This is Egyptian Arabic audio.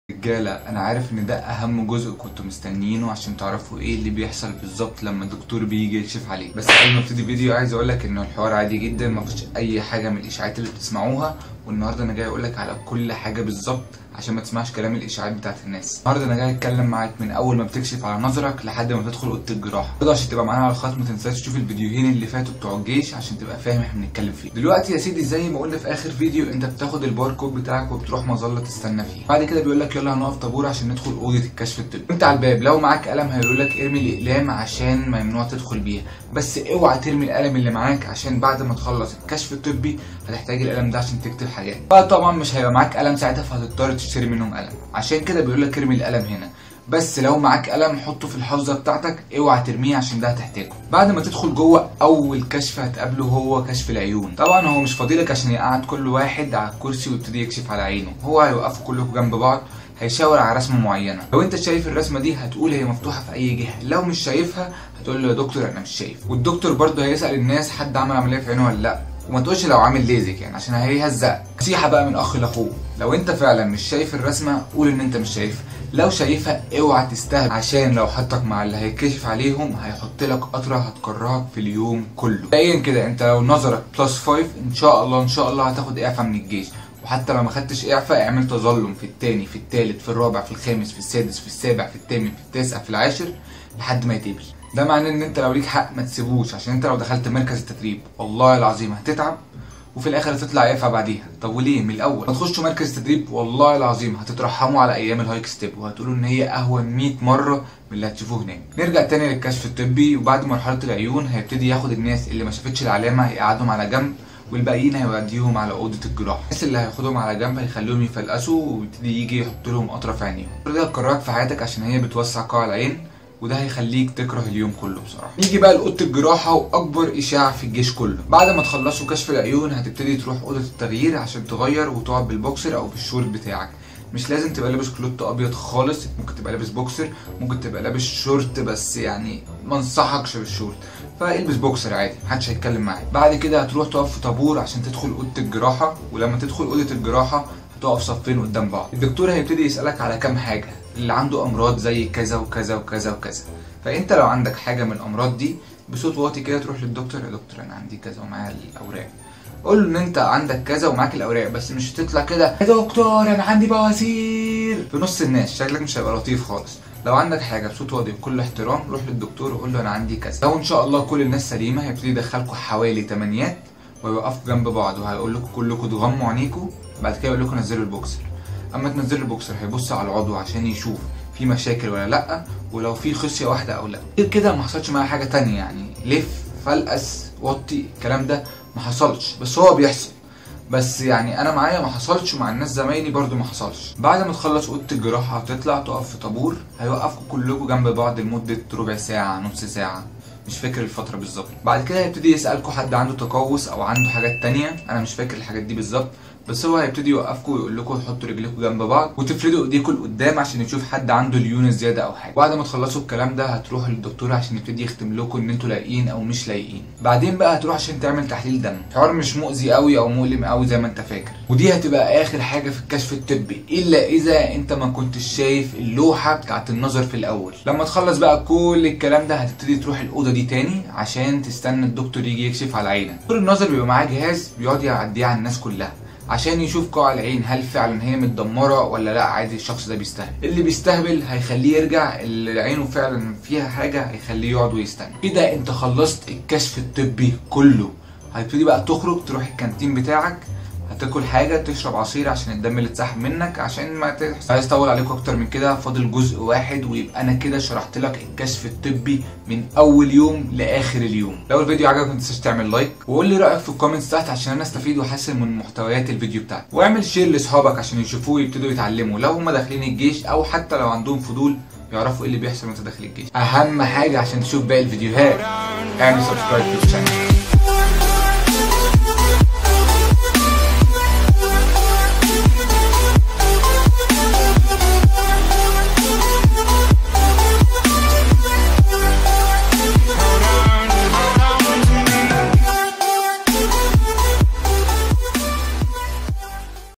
رجالة أنا عارف إن ده أهم جزء كنتوا مستنيينه عشان تعرفوا إيه اللي بيحصل بالظبط لما الدكتور بيجي يكشف عليه بس قبل ما ابتدي الفيديو عايز أقولك إن الحوار عادي جدا مفيش أي حاجة من الإشاعات اللي بتسمعوها والنهاردة أنا جاي أقولك على كل حاجة بالظبط عشان ما تسمعش كلام الإشاعات بتاعت الناس النهاردة أنا جاي أتكلم معاك من أول ما بتكشف على نظرك لحد ما تدخل أوضة الجراحة برضه عشان تبقى معانا على الخط ما تنساش تشوف الفيديوهين اللي فاتوا بتوع الجيش عشان تبقى فاهم احنا بنتكلم فيه دلوقتي يا سيدي زي ما قلنا في آخر فيديو أنت بتاخد الباركود بتاعك وبتروح مظلة تستنى فيه بعد كده بيقول لك يلا هنقف طابور عشان ندخل اوضه الكشف الطبي انت على الباب لو معاك قلم هيقول لك ارمي الاقلام عشان ممنوع تدخل بيها بس اوعى ترمي القلم اللي معاك عشان بعد ما تخلص الكشف الطبي هتحتاج القلم ده عشان تكتب حاجات بقى طبعا مش هيبقى معاك قلم ساعتها فهتضطر تشتري منهم قلم عشان كده بيقول لك ارمي القلم هنا بس لو معاك قلم حطه في الحافظه بتاعتك اوعى ترميه عشان ده هتحتاجه بعد ما تدخل جوه اول كشف هتقابله هو كشف العيون طبعا هو مش فاضيلك عشان يقعد كل واحد على الكرسي ويبتدي يكشف على عينه هو هيوقفوا كلكم جنب بعض هيشاور على رسمه معينه لو انت شايف الرسمه دي هتقول هي مفتوحه في اي جهه لو مش شايفها هتقول له يا دكتور انا مش شايف والدكتور برضه هيسال الناس حد عمل عمليه في عينه ولا لا وما تقولش لو عامل ليزك يعني عشان هيهزقك نصيحه بقى من اخ لاخوه لو انت فعلا مش شايف الرسمه قول ان انت مش شايفها لو شايفها اوعى تستهبل عشان لو حطك مع اللي هيكشف عليهم هيحط لك قطره هتكرهك في اليوم كله مبدئيا كده انت لو نظرك بلس 5 ان شاء الله ان شاء الله هتاخد اعفاء من الجيش وحتى لو ما خدتش اعفاء اعمل تظلم في التاني في التالت في الرابع في الخامس في السادس في السابع في الثامن في التاسع في العاشر لحد ما يتقبل ده معناه ان انت لو ليك حق ما تسيبوش عشان انت لو دخلت مركز التدريب والله العظيم هتتعب وفي الاخر هتطلع اعفاء بعديها طب وليه من الاول ما تخشوا مركز تدريب والله العظيم هتترحموا على ايام الهايك ستيب وهتقولوا ان هي اهون 100 مره من اللي هتشوفوه هناك نرجع تاني للكشف الطبي وبعد مرحله العيون هيبتدي ياخد الناس اللي ما شافتش العلامه يقعدهم على جنب والباقيين هيوديهم على اوضه الجراحه الناس اللي هياخدهم على جنب هيخليهم يفلقسوا ويبتدي يجي يحط لهم قطره في عينيهم ده هتكررك في حياتك عشان هي بتوسع قاع العين وده هيخليك تكره اليوم كله بصراحه نيجي بقى لاوضه الجراحه واكبر اشاعه في الجيش كله بعد ما تخلصوا كشف العيون هتبتدي تروح اوضه التغيير عشان تغير وتقعد بالبوكسر او بالشورت بتاعك مش لازم تبقى لابس كلوت ابيض خالص ممكن تبقى لابس بوكسر ممكن تبقى لابس شورت بس يعني ما انصحكش بالشورت فالبس بوكسر عادي محدش هيتكلم معاك بعد كده هتروح تقف في طابور عشان تدخل اوضه الجراحه ولما تدخل اوضه الجراحه هتقف صفين قدام بعض الدكتور هيبتدي يسالك على كام حاجه اللي عنده امراض زي كذا وكذا وكذا وكذا فانت لو عندك حاجه من الامراض دي بصوت واطي كده تروح للدكتور يا دكتور انا عندي كذا ومعايا الاوراق قول له ان انت عندك كذا ومعاك الاوراق بس مش تطلع كده يا دكتور انا عندي بواسير في نص الناس شكلك مش هيبقى لطيف خالص لو عندك حاجه بصوت واطي بكل احترام روح للدكتور وقول له انا عندي كذا لو ان شاء الله كل الناس سليمه هيبتدي يدخلكم حوالي تمانيات ويوقفوا جنب بعض وهيقول لكم كلكم تغموا عينيكم بعد كده يقول لكم نزلوا البوكسر اما تنزلوا البوكسر هيبص على العضو عشان يشوف في مشاكل ولا لا ولو في خصيه واحده او لا غير كده ما حصلش معايا حاجه تانية يعني لف فلقس وطي الكلام ده ما حصلش بس هو بيحصل بس يعني انا معايا ما حصلش ومع الناس زمايلي برضو ما حصلش بعد ما تخلص اوضه الجراحه هتطلع تقف في طابور هيوقفكم كلكم جنب بعض لمده ربع ساعه نص ساعه مش فاكر الفتره بالظبط بعد كده هيبتدي يسالكم حد عنده تقوس او عنده حاجات تانية انا مش فاكر الحاجات دي بالظبط بس هو هيبتدي يوقفكم ويقول لكم حطوا رجليكم جنب بعض وتفردوا ايديكم لقدام عشان يشوف حد عنده ليونه زياده او حاجه بعد ما تخلصوا الكلام ده هتروحوا للدكتور عشان يبتدي يختم لكم ان انتوا لايقين او مش لايقين بعدين بقى هتروح عشان تعمل تحليل دم حوار مش مؤذي قوي او مؤلم قوي زي ما انت فاكر ودي هتبقى اخر حاجه في الكشف الطبي الا اذا انت ما كنتش شايف اللوحه بتاعت النظر في الاول لما تخلص بقى كل الكلام ده هتبتدي تروح الاوضه دي تاني عشان تستنى الدكتور يجي يكشف على عينك دكتور النظر بيبقى معاه جهاز بيقعد يعديه على الناس كلها عشان يشوف قاع العين هل فعلا هي متدمره ولا لا عادي الشخص ده بيستهبل اللي بيستهبل هيخليه يرجع اللي عينه فعلا فيها حاجه هيخليه يقعد ويستنى كده انت خلصت الكشف الطبي كله هتبتدي بقى تخرج تروح الكانتين بتاعك هتاكل حاجه تشرب عصير عشان الدم اللي اتسحب منك عشان ما تحصل عايز اطول عليكم اكتر من كده فاضل جزء واحد ويبقى انا كده شرحت لك الكشف الطبي من اول يوم لاخر اليوم لو الفيديو عجبك ما تنساش تعمل لايك وقول لي رايك في الكومنتس تحت عشان انا استفيد واحسن من محتويات الفيديو بتاعتي واعمل شير لاصحابك عشان يشوفوه ويبتدوا يتعلموا لو هم داخلين الجيش او حتى لو عندهم فضول يعرفوا ايه اللي بيحصل وانت داخل الجيش اهم حاجه عشان تشوف باقي الفيديوهات اعمل سبسكرايب في الشانل